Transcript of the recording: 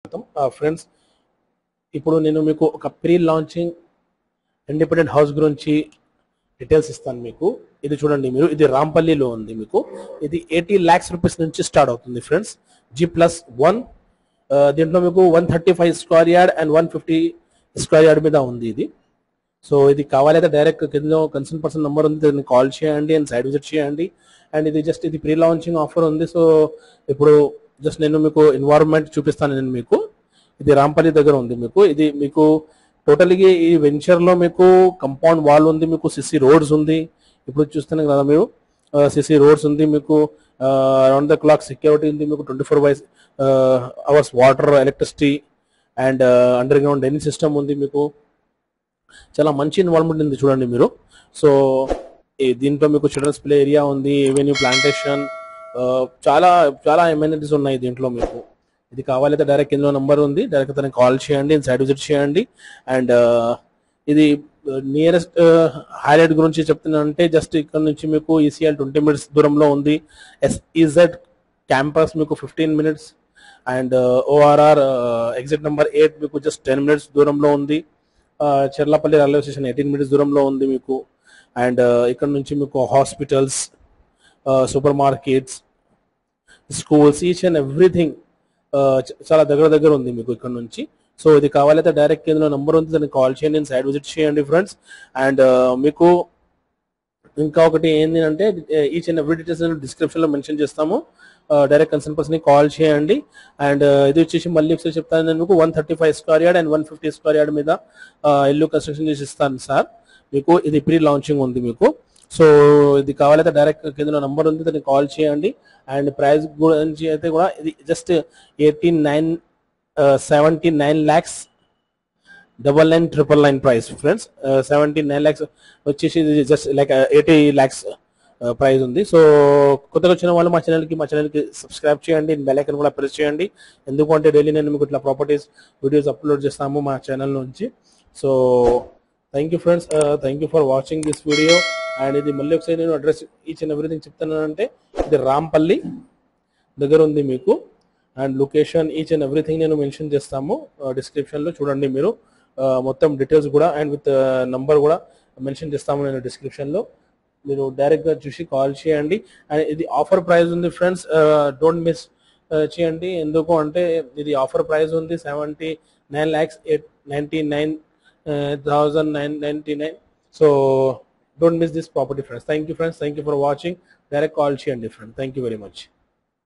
స్వాగతం ఫ్రెండ్స్ ఇప్పుడు నేను మీకు ఒక ప్రీ లాంచింగ్ ఇండిపెండెంట్ హౌస్ గురించి డీటెయిల్స్ ఇస్తాను మీకు ఇది చూడండి మీరు ఇది రాంపల్లిలో ఉంది మీకు ఇది ఎయిటీ ల్యాక్స్ రూపీస్ నుంచి స్టార్ట్ అవుతుంది ఫ్రెండ్స్ జీ ప్లస్ వన్ దీంట్లో మీకు one thirty five square yard and one fifty square yard మీద ఉంది ఇది సో ఇది కావాలైతే డైరెక్ట్ కింద కన్సర్న్ పర్సన్ నెంబర్ ఉంది దాన్ని కాల్ చేయండి అండ్ సైడ్ విజిట్ చేయండి అండ్ ఇది జస్ట్ ఇది ప్రీ లాంచింగ్ ఆఫర్ ఉంది సో ఇప్పుడు జస్ట్ నేను మీకు ఎన్వైరన్మెంట్ చూపిస్తాను నేను మీకు ఇది రాంపల్లి దగ్గర ఉంది మీకు ఇది మీకు టోటల్గా ఈ వెంచర్ లో మీకు కంపౌండ్ వాల్ ఉంది మీకు సిసి రోడ్స్ ఉంది ఇప్పుడు చూస్తున్నాం కదా మీరు సిసి రోడ్స్ ఉంది మీకు అరౌండ్ ద క్లాక్ సెక్యూరిటీ ఉంది మీకు twenty four by hours water electricity and underground drainage system ఉంది మీకు చాలా మంచి ఇన్వాల్వ్మెంట్ ఉంది చూడండి మీరు సో ఈ దీంట్లో మీకు చిల్డ్రన్స్ ప్లే ఏరియా ఉంది ఎవెన్యూ ప్లాంటేషన్ చాలా చాలా ఎమ్యూనిటీస్ ఉన్నాయి దీంట్లో మీకు ఇది కావాలైతే డైరెక్ట్ ఇందులో నెంబర్ ఉంది డైరెక్ట్ తనకి కాల్ చేయండి సైడ్ విజిట్ చేయండి అండ్ ఇది నియరెస్ట్ హైలైట్ గురించి చెప్తున్నానంటే జస్ట్ ఇక్కడ నుంచి మీకు ఈసీఎల్ ట్వంటీ మినిట్స్ దూరంలో ఉంది ఎస్ఈజెడ్ క్యాంపస్ మీకు fifteen minutes and ORR exit number eight మీకు జస్ట్ టెన్ మినిట్స్ దూరంలో ఉంది Cherlapalli railway station eighteen minutes దూరంలో ఉంది మీకు అండ్ ఇక్కడ నుంచి మీకు hospitals supermarkets schools each and everything చాలా దగ్గర దగ్గర ఉంది మీకు ఇక్కడ నుంచి సో ఇది కావాలైతే డైరెక్ట్ ఇందులో నెంబర్ ఉంది దాన్ని కాల్ చేయండి సైడ్ విజిట్ చేయండి ఫ్రెండ్స్ అండ్ మీకు ఇంకా ఒకటి ఏంటి అంటే each and every details description లో మెన్షన్ చేస్తాము డైరెక్ట్ కన్సర్న్ పర్సన్ ని కాల్ చేయండి అండ్ ఇది వచ్చేసి మళ్ళీ ఒకసారి చెప్తాను నేను మీకు one thirty five square yard and one fifty square yard మీద ఇల్లు కన్స్ట్రక్షన్ చేసి ఇస్తాను సార్ మీకు ఇది ప్రీ లాంచింగ్ ఉంది మీకు సో ఇది కావాలైతే డైరెక్ట్ కింద నంబర్ ఉంది దాన్ని కాల్ చేయండి అండ్ ప్రైస్ గురించి అయితే కూడా ఇది just eighty nine seventy nine lakhs double nine triple nine price friends seventy nine lakhs వచ్చేసి ఇది just like eighty lakhs price ఉంది సో కొత్తగా వచ్చిన వాళ్ళు మా ఛానల్కి మా ఛానల్కి సబ్స్క్రైబ్ చేయండి బెల్ ఐకన్ కూడా ప్రెస్ చేయండి ఎందుకంటే డైలీ నేను మీకు ఇట్లా ప్రాపర్టీస్ వీడియోస్ అప్లోడ్ చేస్తాము మా ఛానల్ నుంచి so thank you friends thank you for watching this video and ఇది మళ్ళీ ఒకసారి నేను అడ్రస్ ఈచ్ అండ్ ఎవ్రీథింగ్ చెప్తానంటే ఇది రాంపల్లి దగ్గర ఉంది మీకు and location each and everything నేను మెన్షన్ చేస్తాము డిస్క్రిప్షన్లో చూడండి మీరు మొత్తం డీటెయిల్స్ కూడా అండ్ విత్ నంబర్ కూడా మెన్షన్ చేస్తాము నేను డిస్క్రిప్షన్లో మీరు డైరెక్ట్గా చూసి కాల్ చేయండి అండ్ ఇది ఆఫర్ ప్రైస్ ఉంది ఫ్రెండ్స్ డోంట్ మిస్ చేయండి ఎందుకు అంటే ఇది ఆఫర్ ప్రైస్ ఉంది seventy nine lakhs eight ninety nine thousand nine ninety nine so don't miss this property friends thank you friends thank you for watching direct call చేయండి friend thank you very much